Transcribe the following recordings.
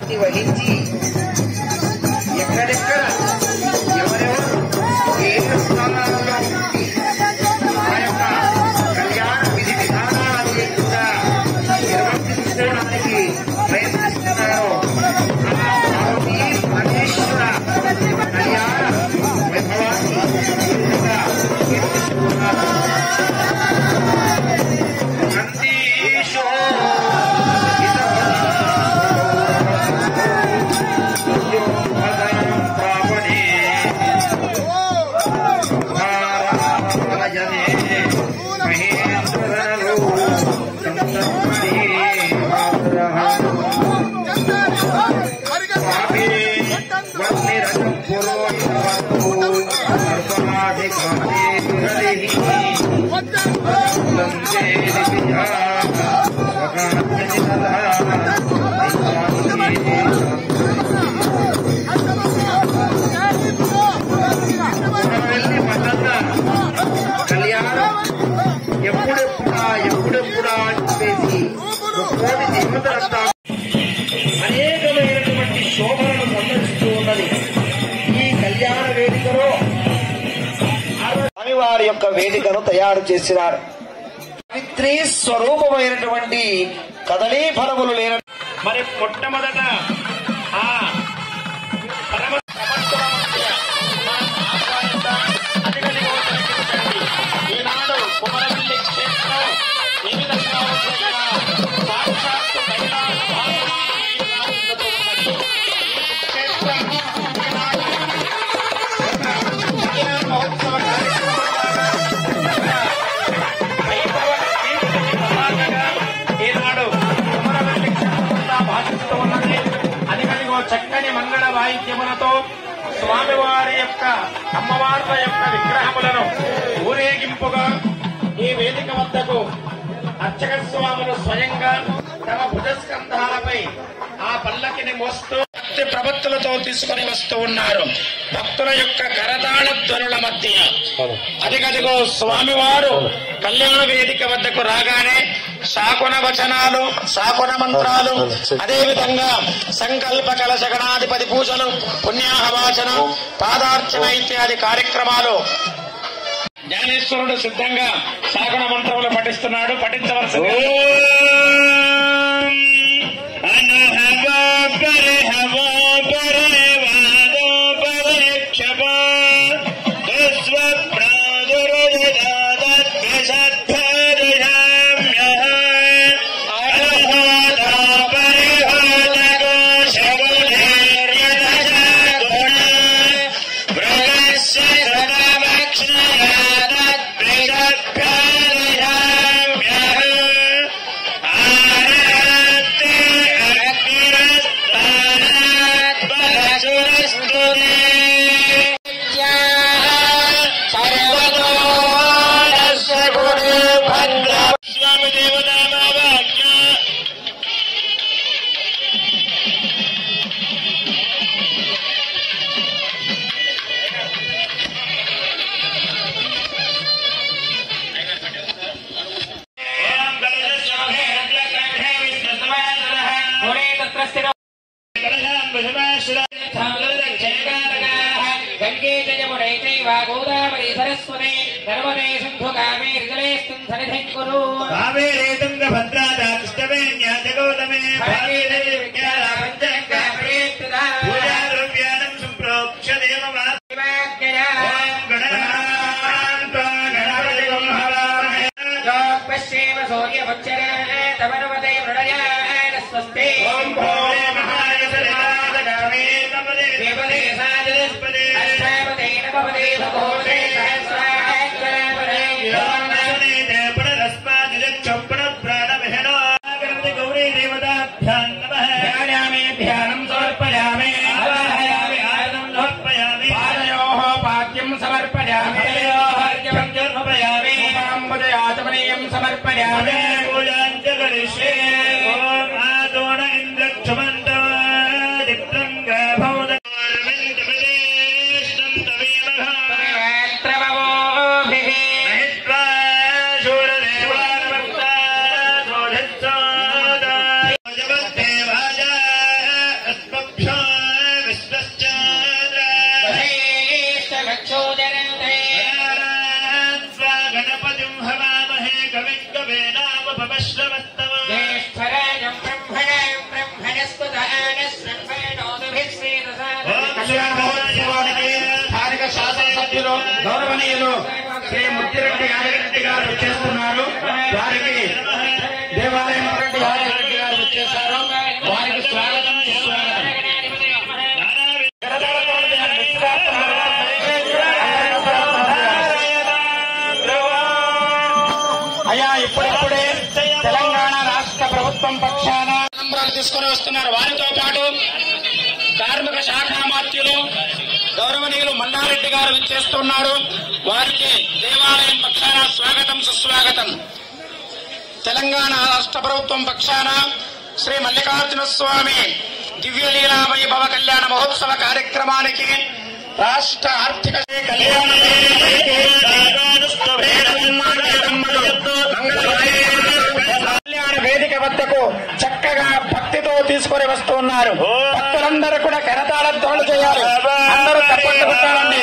వహించి ఎక్కడెక్కడ ఎవరెవరు ఏ స్థానాలలో ఉండి ఆ యొక్క కళ్యాణ విధి విధానాలు కూడా నిర్వర్తించడానికి ప్రయత్నిస్తున్నారో ఆ పార్వతీ పరమేశ్వర కళ్యాణ వైభవాన్ని పూర్తిగా నిర్వహిస్తున్నారు. నందీశో వెళ్ళి మళ్ళా కళ్యాణం ఎప్పుడెప్పుడా ఎప్పుడెప్పుడా అని చెప్పేసి కోటి దేవతలంతా అనేకమైనటువంటి శోభలను సందర్శిస్తూ ఉన్నది ఈ కళ్యాణ వేదికలో స్వామివారి యొక్క వేదికను తయారు చేసినారు సావిత్రి స్వరూపమైనటువంటి కదలీ ఫలములు లేన మరి మొట్టమొదట ఆ పరమ సమర్థవంతుల ఈనాడు కుమరవెల్లి క్షేత్రం ఏ విధంగా ఉంటుందా? సాక్షాత్తు కైలాస వాసుదేవుడు ఉన్నది. ఈ క్షేత్రం ఈనాడు కళ్యాణ మహోత్సవ ఈనాడు కుమరవెల్లి క్షేత్రంగా భాషిస్తూ ఉన్నది అదిగదిగో చక్కని మంగళ వాయిద్యములతో స్వామివారి యొక్క అమ్మవార్ల యొక్క విగ్రహములను ఊరేగింపుగా ఈ వేదిక వద్దకు అర్చక స్వాములు స్వయంగా తమ భుజస్కంధాలపై ఆ పల్లకిని మోస్తూ భక్తి ప్రవత్తులతో తీసుకొని వస్తూ ఉన్నారు భక్తుల యొక్క కరతాళ ధ్వనుల మధ్య అదిగదిగో స్వామివారు కళ్యాణ వేదిక వద్దకు రాగానే శాకున వచనాలు శాకున మంత్రాలు అదే విధంగా సంకల్ప కలశ గణాధిపతి పూజలు పుణ్యాహవాచనం పాదార్చన ఇత్యాది కార్యక్రమాలు జ్ఞానేశ్వరుడు సిద్ధంగా శాకున మంత్రములు పఠిస్తున్నాడు పఠించవలసింది గంగే జయమునై చైవ గోదావరి సరస్వతి నర్మదే సింధు కావేరి జలేస్తుం సన్నిధిం కురు కావేరే తుంగభద్రాదా కృష్ణవేణ్యాజగౌతమే భాగీరథి విజ్ఞాన పంచంగ పూజా ద్రవ్యాణం సంప్రోక్ష దేవమా ఓం గణనాథ గణపతిం హవామహే పశ్యేమ సూర్యముచ్చర తమనుమతే మృడయాన స్వస్తి ఓం భోరే మహాయసరినాథగామే తపదే దేవదే సాజనస్పదే అష్టాపదే నవపదే భగోదే సహస్రాక్షరాపదే యోగనాథనేతే పునరస్మాదిజక్షప్పణ ప్రాణమహేనో గణపతి గౌరీ దేవతాభ్యాం నమః ధ్యాయామి ధ్యానం సమర్పయామి ఆవాహయామి ఆయుధం సమర్పయామి పాదయోః పాద్యం సమర్పయామి అర్ఘ్యం సమర్పయామి ఆచమనీయం సమర్పయామి పూజాంచ కరిష్యే ఓం ఆదోణ ఇంద్రక్షమంత దిక్రంగ భౌద త్రవోభిః మహిత్వా శూరదేవానమక్తా శోధిత్సోదా కళ్యాణ మహోత్సవానికి స్థానిక శాసనసభ్యులు గౌరవనీయులు శ్రీ ముత్తిరెడ్డి యాదగిరెడ్డి గారు వచ్చేస్తున్నారు వారికి దేవాలయం రెడ్డి యాదగిరెడ్డి గారు వచ్చేశారు వారికి స్వాగతం సుస్వాగతం అయ్యా ఇప్పుడిప్పుడే తెలంగాణ రాష్ట్ర ప్రభుత్వం పక్షాన నంబరాలు తీసుకుని వస్తున్నారు వారితో పాటు కార్మిక శాఖ మాత్యులు గౌరవనీయులు మల్లారెడ్డి గారు విచ్చేస్తున్నారు వారికి దేవాలయం పక్షాన స్వాగతం సుస్వాగతం తెలంగాణ రాష్ట్ర ప్రభుత్వం పక్షాన శ్రీ మల్లికార్జున స్వామి దివ్యలీలా వైభవ కళ్యాణ మహోత్సవ కార్యక్రమానికి రాష్ట్ర ఆర్థిక కళ్యాణ కళ్యాణ వేదిక వద్దకు చక్కగా భక్తితో తీసుకొని వస్తున్నారు భక్తులందరూ కూడా కరతాళ చేయాలి అందరూ తప్పట్లు కొట్టాలండి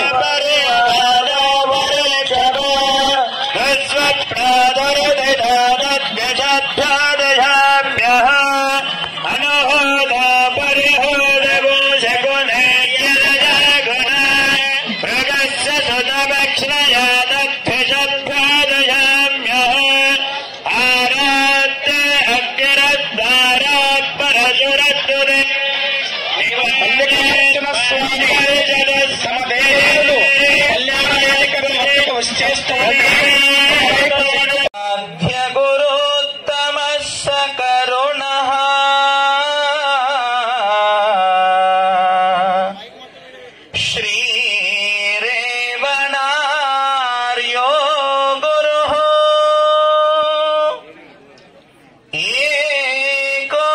మల్లికార్జున స్వామి తమ దేవతలు కళ్యాణ వేదిక వద్దకు వచ్చేస్తున్నారు గురుత్తమ కరుణ శ్రీరేవణార్యో గురు ఏకో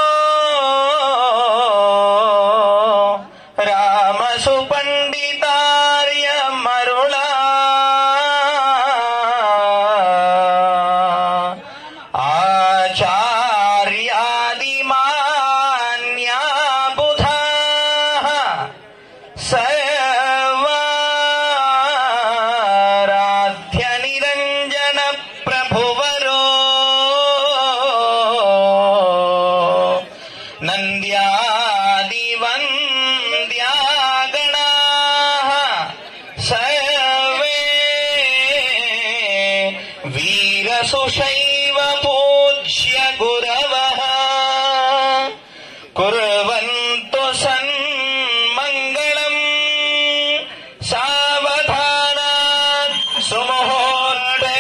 రామసు పండితార్య మరుళా ఆచార్యాదిమాన్యా బుధా సర్వారాధ్య నిరంజన ప్రభువరో నంద్యాదివంద్యాగణా సర్వే వీరసుశైవ పూజ్య గురవः కుర్వంతు సన్మంగళం సావధానాత్ సుముహూర్తే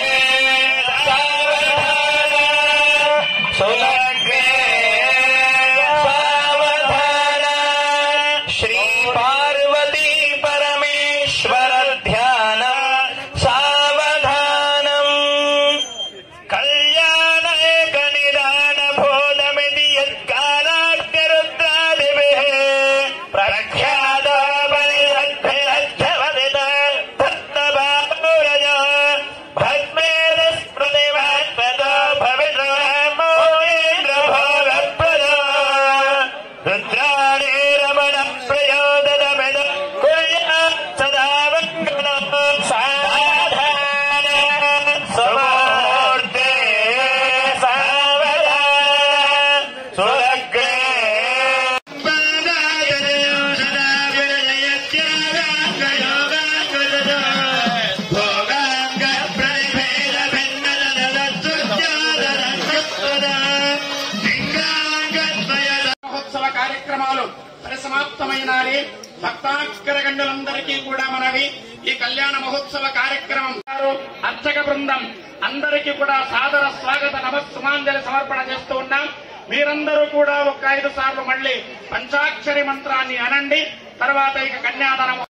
సావధానాత్ సులగ్నే సావధానాత్ శ్రీ పార్వతీ పరమేశ్వర ధ్యాన సావధానం కళ్యాణేక నిదాన భోదమితి యత్కాలాగ్నిరుద్రాదిభిः ప్రఖ్యాత పరిరద్ధవదిత భక్తబాపురజ భస్మేన స్మృతిమత్పద భవిద్రమోయేంద్ర భోగప్రద రుద్రాణే రమణ ప్రయోదనమిద కుర్యా సదా మంగళం సాధారణ సమూర్తే సావధాన సులగ్నే మహోత్సవ కార్యక్రమాలు పరిసమాప్తమైనాయి భక్తాగ్రగణ్యులందరికీ కూడా మనవి ఈ కళ్యాణ మహోత్సవ కార్యక్రమం వారు అర్చక బృందం అందరికీ కూడా సాదర స్వాగత నమస్సుమాంజలి సమర్పణ చేస్తూ ఉన్నాం మీరందరూ కూడా ఒక ఐదు సార్లు మళ్ళీ పంచాక్షరి మంత్రాన్ని అనండి తర్వాత ఇక కన్యాదానం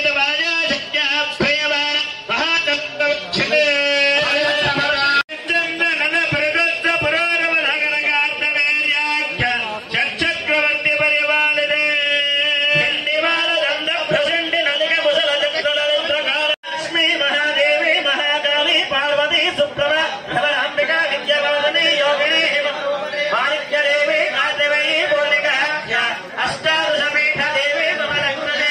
చక్రవర్తి పరిపాలనే లక్ష్మీ మహాదేవి మహాకాళి పార్వతి సుప్రభ అంబికా విద్యావాదని యోగిని మాణిక్యదేవి కార్తివేయి పూర్ణిక అష్టాదశ పీఠ దేవి మమ లగ్నదే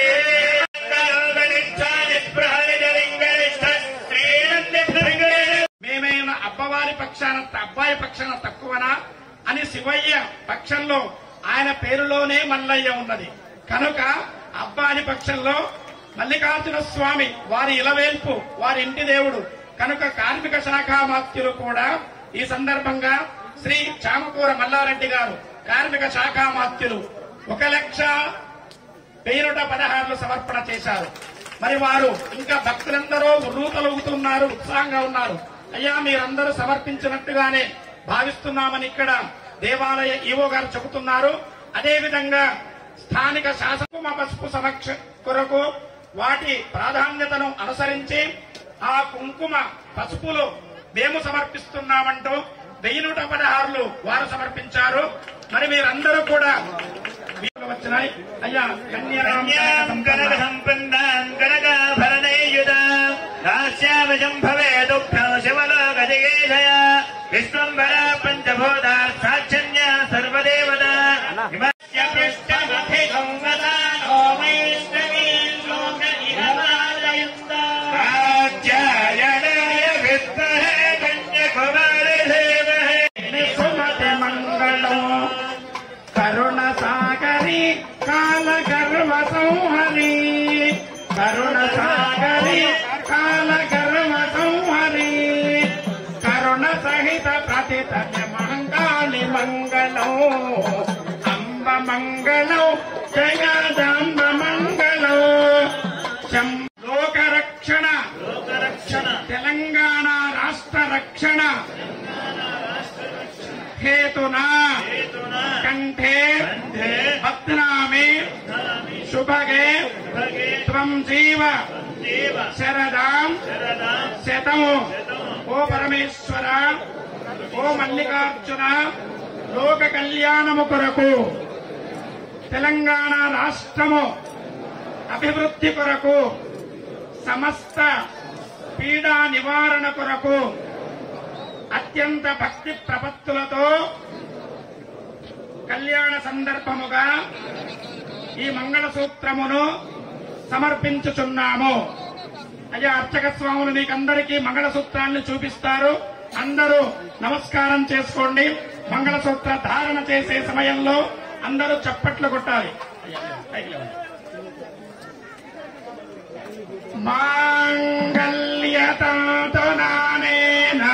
మేమేమైనా అబ్బవారి పక్షాన అబ్బాయి పక్షాన తక్కువనా అని శివయ్య పక్షంలో ఆయన ఆయన పేరులోనే మల్లయ్య ఉన్నది కనుక అబ్బాని పక్షంలో మల్లికార్జున స్వామి వారి ఇలవేల్పు వారి ఇంటి దేవుడు కనుక కార్మిక శాఖ మాత్యులు కూడా ఈ సందర్భంగా శ్రీ చామకూర మల్లారెడ్డి గారు కార్మిక శాఖ మాత్యులు ఒక లక్ష వెయ్యి నూట పదహారులు సమర్పణ చేశారు మరి వారు ఇంకా భక్తులందరూ రూతలుగుతున్నారు ఉత్సాహంగా ఉన్నారు అయ్యా మీరందరూ సమర్పించినట్టుగానే భావిస్తున్నామని ఇక్కడ దేవాలయ ఈవో గారు చెబుతున్నారు అదేవిధంగా స్థానిక శాసన పసుపు సమక్ష కొరకు వాటి ప్రాధాన్యతను అనుసరించి ఆ కుంకుమ పసుపులు మేము సమర్పిస్తున్నామంటూ వెయ్యి నూట పదహారులు వారు సమర్పించారు మరి మీరందరూ కూడా వచ్చినాయి అయ్యా కన్యాం కనక కన్యా సంపన్నాం కనకాభరణేయుధ దాస్యామజం భవేదుభ్యో శివలోకజిగేశయ విశ్వంభర పంచభూత సాక్షన్య సర్వదేవత హిమస్య పృష్ఠమభిగం వదానో వైష్ణవీం లోక ఇహమాలయంత కాత్యాయనాయ విద్మహే కన్యకుమారి ధీమహి సుమతి మంగళం కరుణ సాగరి కాల గర్వ సంహరి కరుణ సాగరి కాల గర్వ సంహరి కరుణ సహిత ప్రతిత మంగాళి మంగళం అంబ మంగళం జయాదాంబ మంగళం శం- లోక రక్షణ లోకరక్షణ తెలంగాణ రాష్ట్ర రక్షణ హేతునా హేతునా కంఠే కంఠే భద్నామి శుభగే భగే త్వం జీవ దేవ శరదాం శరదాం శతం ఓ పరమేశ్వర ఓ మల్లికార్జున లోక కళ్యాణము కొరకు తెలంగాణ రాష్ట్రము అభివృద్ధి కొరకు సమస్త పీడా నివారణ కొరకు అత్యంత భక్తి ప్రపత్తులతో కళ్యాణ సందర్భముగా ఈ మంగళసూత్రమును సమర్పించుచున్నాము అయ్యా అర్చక స్వాములు మీకందరికీ మంగళసూత్రాన్ని చూపిస్తారు అందరూ నమస్కారం చేసుకోండి మంగళసూత్ర ధారణ చేసే సమయంలో అందరూ చప్పట్లు కొట్టాలి పైకి లేవండి. మాంగళ్యతాతో నానేన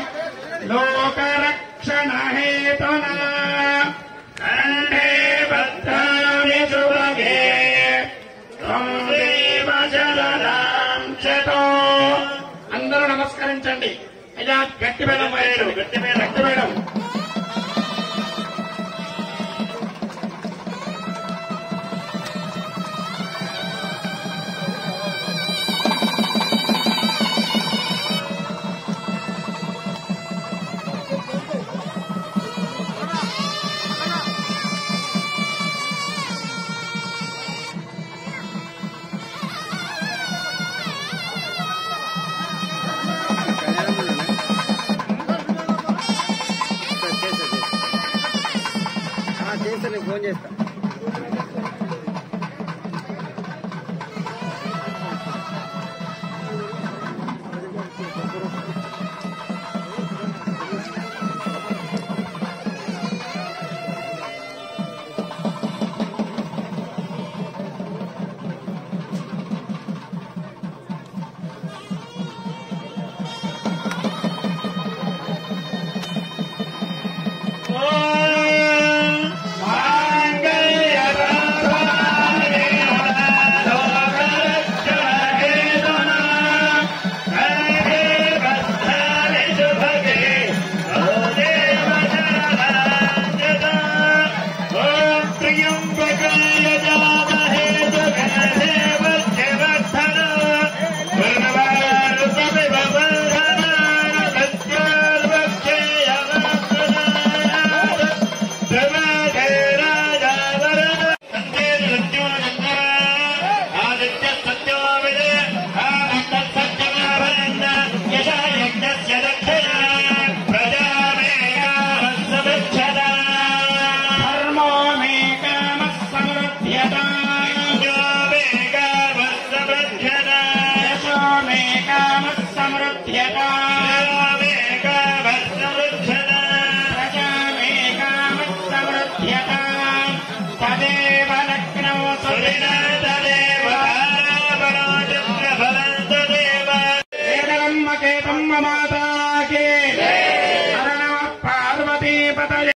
లోకరక్షణ హేతున కంఠే భద్రామి శుభగే త్వం దేవ శరదాం శతో. అందరూ నమస్కరించండి అయ్యా గట్టి మేడం గట్టి గట్టి మేడం గట్టి మేడం చేస్తా నేను ఫోన్ చేస్తా ధర్మో మే కామః సమృద్ధ్యతా యశో మే కామః సమృద్ధ్యతా